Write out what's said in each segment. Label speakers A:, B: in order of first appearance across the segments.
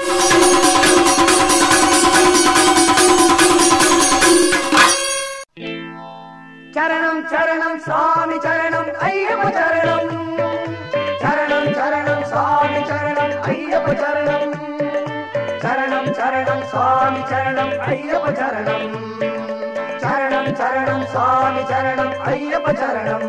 A: சரணம் சரணம் சுவாமி சரணம் ஐயப்ப சரணம் சரணம் சரணம் சுவாமி சரணம் ஐயப்ப சரணம் சரணம் சரணம் சுவாமி சரணம் ஐயப்ப சரணம் சரணம் சரணம் சுவாமி சரணம் ஐயப்ப சரணம்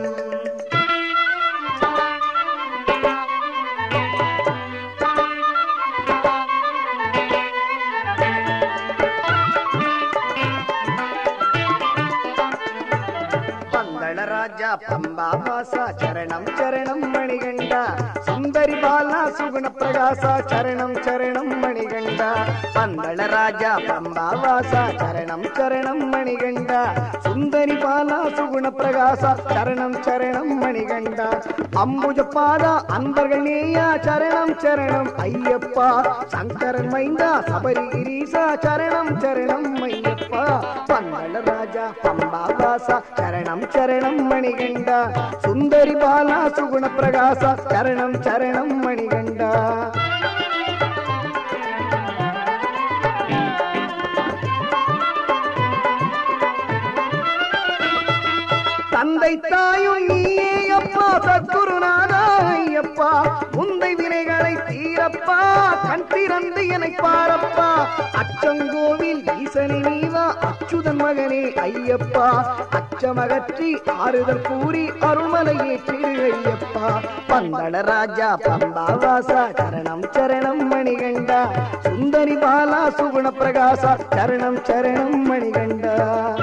B: பந்தளராஜா பம்பாவாசா சரணம் சரணம் மணிகண்டா சுந்தரி பாலா சுகுண பிரகாசா சரணம் சரணம் மணிகண்டா பந்தளராஜா பம்பாவாசா சரணம் சரணம் மணிகண்டா சுந்தரி பாலா சுகுண பிரகாசா சரணம் சரணம் மணிகண்டா அம்புஜ பாதா அன்பர்கள் நேயா சரணம் சரணம் ஐயப்பா சங்கரன் மைந்தா சபரிகிரீசா சரணம் சரணம் ஐயப்பா பந்தள ராஜா பம்பாவாசா சரணம் சரணம் மணிகண்டா சுந்தரி பாலா சுகுண பிரகாசா சரணம் சரணம் மணிகண்டா தந்தை தாயும் நீயே அப்பா சத்குருநாதா ஐயப்பா முந்தை வினைகளை தீரப்பா கண் திறந்து என்னை பாரப்பா அச்சங்கோவில் ஈசனி நீவா அச்சுதன் மகனே ஐயப்பா அச்சமகற்றி ஆறுதல் கூறி அருள்மலை ஏற்றிடு ஐயப்பா பந்தள ராஜா பம்பாவாசா சரணம் சரணம் மணிகண்டா சுந்தரி பாலா சுகுண பிரகாசா சரணம் சரணம் மணிகண்டா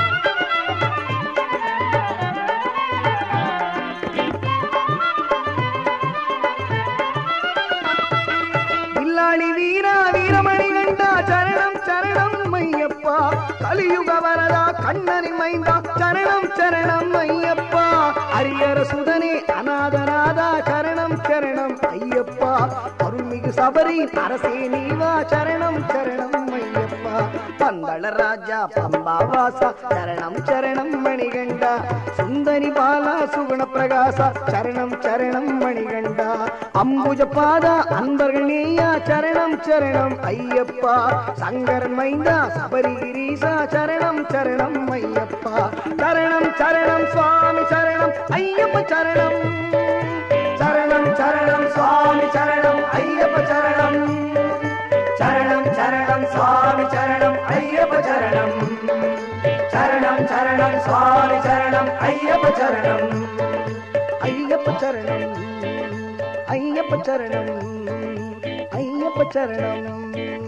B: வில்லாளி வீரா வீரமணி கண்டா சரணம் சரணம் ஐயப்பா கலியுக வரதா கண்ணனை மைந்தா சரணம் சரணம் ஐயப்பா அரியர சுதனே அநாதநாதா சரணம் சரணம் ஐயப்பா அருள்மிகு சபரி அரசே நீவா சரணம் சரணம் ஐயப்பா பந்தள ராஜா பம்பாவாசா சரணம் சரணம் மணிகண்டா சுந்தரி பாலா சுகுண பிரகாசா சரணம் சரணம் மணிகண்டா அம்புஜ பாதா அன்பர்கள் நேயா சரணம் சரணம் ஐயப்பா சங்கரன் மைந்தா சபரிகிரீசா சரணம் சரணம் ஐயப்பா சரணம் சரணம் சுவாமி சரணம் ஐயப்ப சரணம்
A: சரணம் சரணம் சுவாமி சரணம் ஐயப்ப சரணம் சரணம் சரணம் சுவாமி சரணம் ஐயப்ப சரணம் சரணம் சரணம் சுவாமி சரணம் ஐயப்ப சரணம்
B: ஐயப்ப சரணம் ஐயப்ப சரணம் ஐயப்ப சரணம்